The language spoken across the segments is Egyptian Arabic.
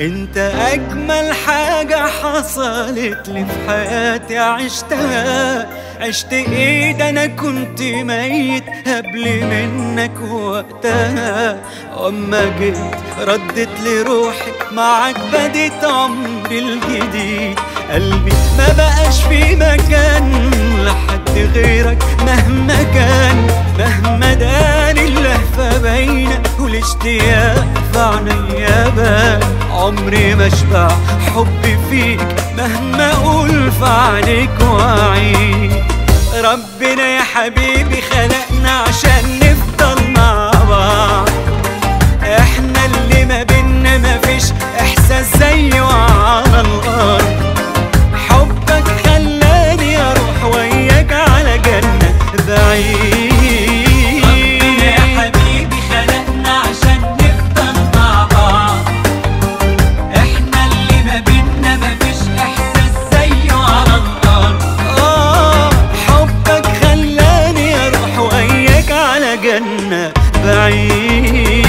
انت اجمل حاجة حصلت لي في حياتي عشتها عشت ايه ده انا كنت ميت قبل منك وقتها اما جيت ردت لي روحي معاك بديت عمري الجديد قلبي ما بقاش في مكان لحد غيرك مهما كان مهما داني اللهفة باينة والاشتياق في عينيا بان عمري ما اشبع حبي فيك مهما اقول في عينيك واعيد ربنا يا حبيبي خلقنا عشان نفضل مع بعض احنا اللي ما بينا مفيش احساس زيه على الارض حبك خلاني اروح وياك على جنة بعيد ربنا يا حبيبي خلقنا عشان نفضل مع بعض احنا اللي ما بينا مفيش احساس زيه على الارض آه حبك خلاني اروح وياك على جنة بعيد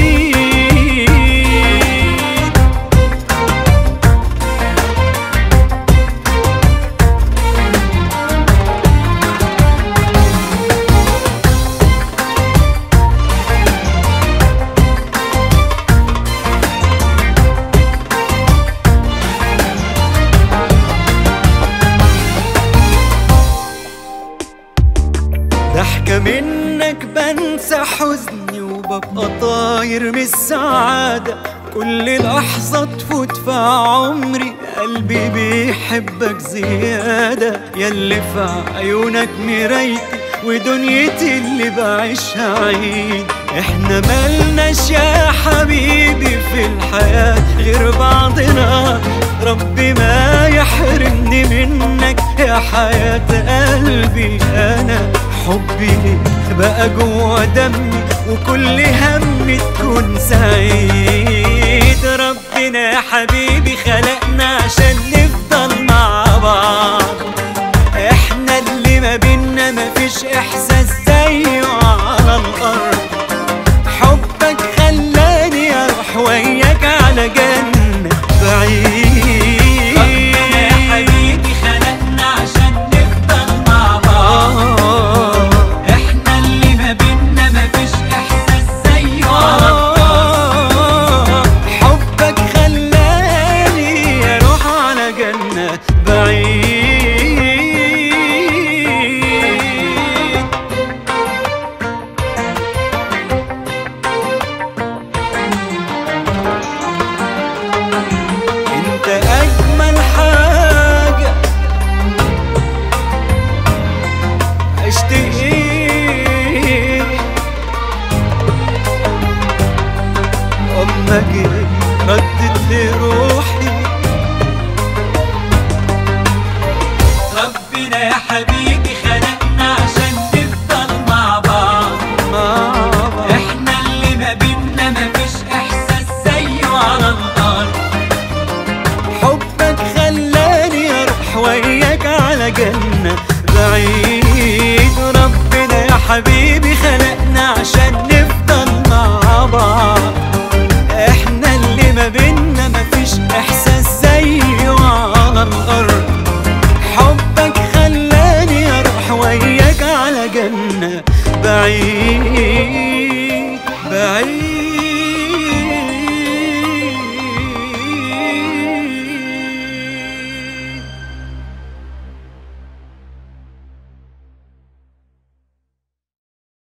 ضحكة منك بنسى حزني وببقى طاير من السعادة كل لحظة تفوت في عمري قلبي بيحبك زيادة ياللي في عيونك مرايتي ودنيتي اللي بعيشها عيد احنا ملناش يا حبيبي في الحياة غير بعضنا ربي ما يحرمني منك يا حياة قلبي انا حبي ليك بقى جوا دمي وكل همي تكون سعيد ربنا يا حبيبي خلقنا عشان نفضل مع بعض احنا اللي ما بينا مفيش احساس زيه على الارض حبك خلاني اروح وياك على جنة بعيد ربنا يا حبيبي خلقنا عشان نفضل مع بعض آه احنا اللي ما بينا مفيش احساس زيه على الارض آه حبك خلاني اروح على جنة بعيد انت اجمل حاجة عشت ايه اما جيت ردت لي روحي ربنا يا حبيبي خلقنا عشان نفضل مع بعض مع بعض احنا اللي ما بينا مفيش احساس زيه على الارض حبك خلاني اروح وياك على جنة بعيد ربنا يا حبيبي خلقنا عشان نفضل مع بعض احنا اللي ما بينا مفيش احساس زيه على الارض حبك خلاني اروح وياك على جنة بعيد